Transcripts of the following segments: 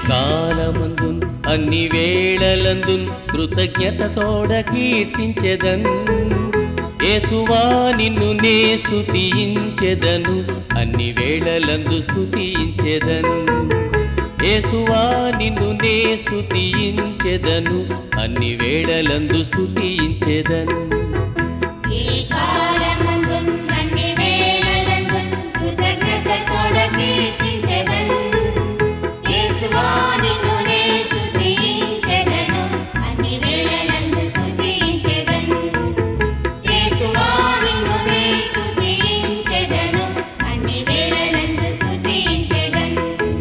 కాలమందున్ అన్ని వేళలందున్ కృతజ్ఞతతోడ కీర్తించెదన్ యేసువా నిన్ను నే స్తుతించెదను అన్ని వేళలందు స్తుతించెదను యేసువా నిన్ను నే స్తుతించెదను అన్ని వేళలందు స్తుతించెదను ఏ కాలమందున్ అన్ని వేళలందున్ కృతజ్ఞతతోడ కీర్తించెదను. యేసువా నిన్ను నే స్తుతించెదను, అన్ని వేళలందు స్తుతించెదను. యేసువా నిన్ను నే స్తుతించెదను, అన్ని వేళలందు స్తుతించెదను.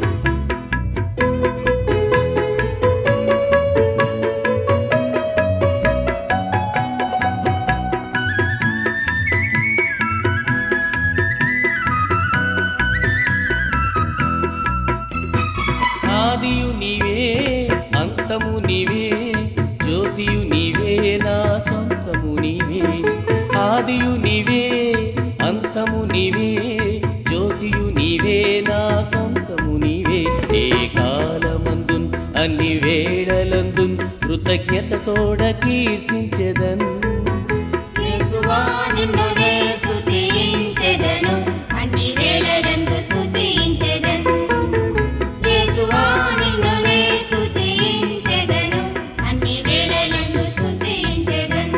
ఆదియు నీవే అంతము నీవే జ్యోతియు నీవే నా సొంతము నీవే ఆదియు నీవే అంతము నీవే జ్యోతియు నీవే నా సొంతము నీవే ఏ కాలమందున్ అన్ని వేళలందున్ కృతజ్ఞతతోడ కీర్తించెదన్ యేసువా నిన్ను నే స్తుతించెదను, అన్ని వేళలందు స్తుతించెదను. యేసువా నిన్ను నే స్తుతించెదను, అన్ని వేళలందు స్తుతించెదను.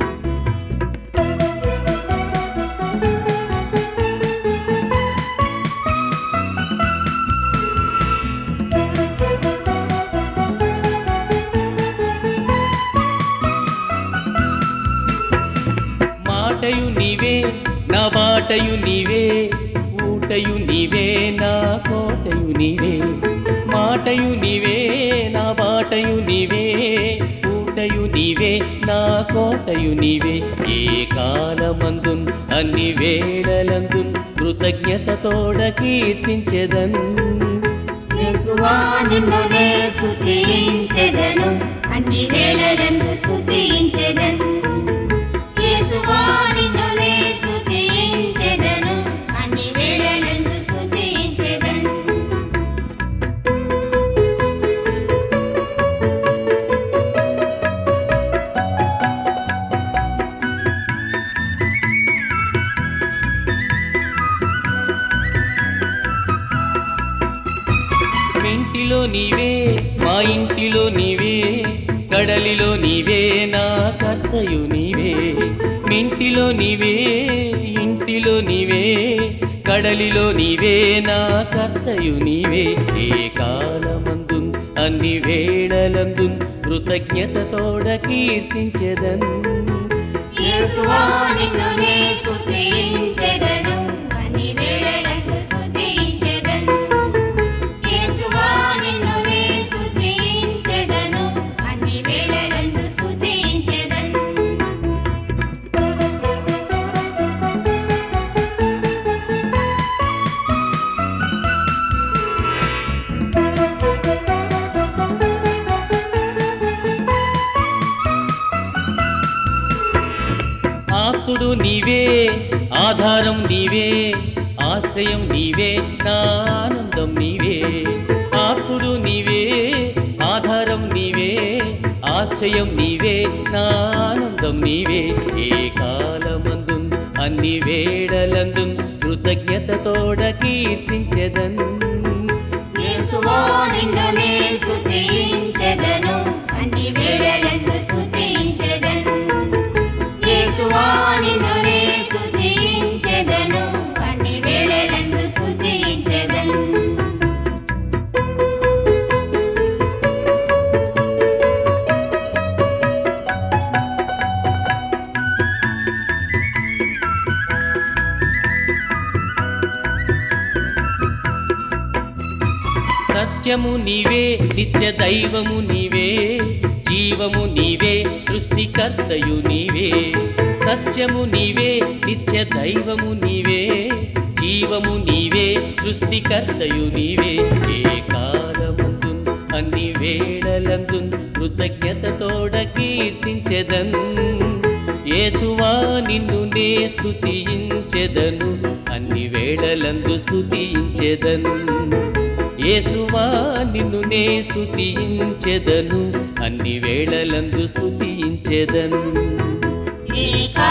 మాటయు నీవే నా బాటయు నీవే ఊటయు నీవే నా కోటయు నీవే మాటయు నీవే నా బాటయు నీవే ఊటయు నీవే నా కోటయు నీవే ఏ కాలమందున్ అన్ని వేళలందున్ కృతజ్ఞతతోడ కీర్తించెదన్ యేసువా నిన్ను నే స్తుతించెదను, అన్ని వేళలందు స్తుతించెదను. యేసువా నిన్ను నే స్తుతించెదను, అన్ని వేళలందు స్తుతించెదను. ఇంటిలో నీవే మా ఇంటిలో నీవే కడలిలో నీవే నా కర్తయు నీవే ఇంటిలో నీవే ఇంటిలో నీవే కడలిలో నీవే నా కర్తయు నీవే ఏ కాలమందున్ అన్ని వేళలందున్ కృతజ్ఞతతోడ కీర్తించెదన్ యేసువా నిన్ను నే స్తుతించెదను, అన్ని వేళలందు స్తుతించెదను. యేసువా నిన్ను నే స్తుతించెదను, అన్ని వేళలందు స్తుతించెదను. ఆస్తుడు నీవే ఆధారం నీవే ఆశ్రయం నీవే నా ఆనందం నీవే ఆస్తుడు నీవే ఆధారం నీవే ఆశ్రయం నీవే నా ఆనందం నీవే ఏ కాలమందున్ అన్ని వేళలందున్ కృతజ్ఞతతోడ కీర్తించెదన్ యేసువా నిన్ను నే స్తుతించెదను, అన్ని వేళలందు స్తుతించెదను. యేసువా నిన్ను నే స్తుతించెదను, అన్ని వేళలందు స్తుతించెదను. సత్యము నీవే నిత్య దైవము నీవే జీవము నీవే సృష్టికర్తయు నీవే సత్యము నీవే నిత్య దైవము నీవే జీవము నీవే సృష్టికర్తయు నీవే ఏ కాలమందున్ అన్ని వేళలందున్ కృతజ్ఞతతోడ కీర్తించెదన్ యేసువా నిన్ను నే స్తుతించెదను అన్ని వేళలందు స్తుతించెదను యేసువా నిన్ను నే స్తుతించెదను అన్ని వేళలందు స్తుతించెదను నీ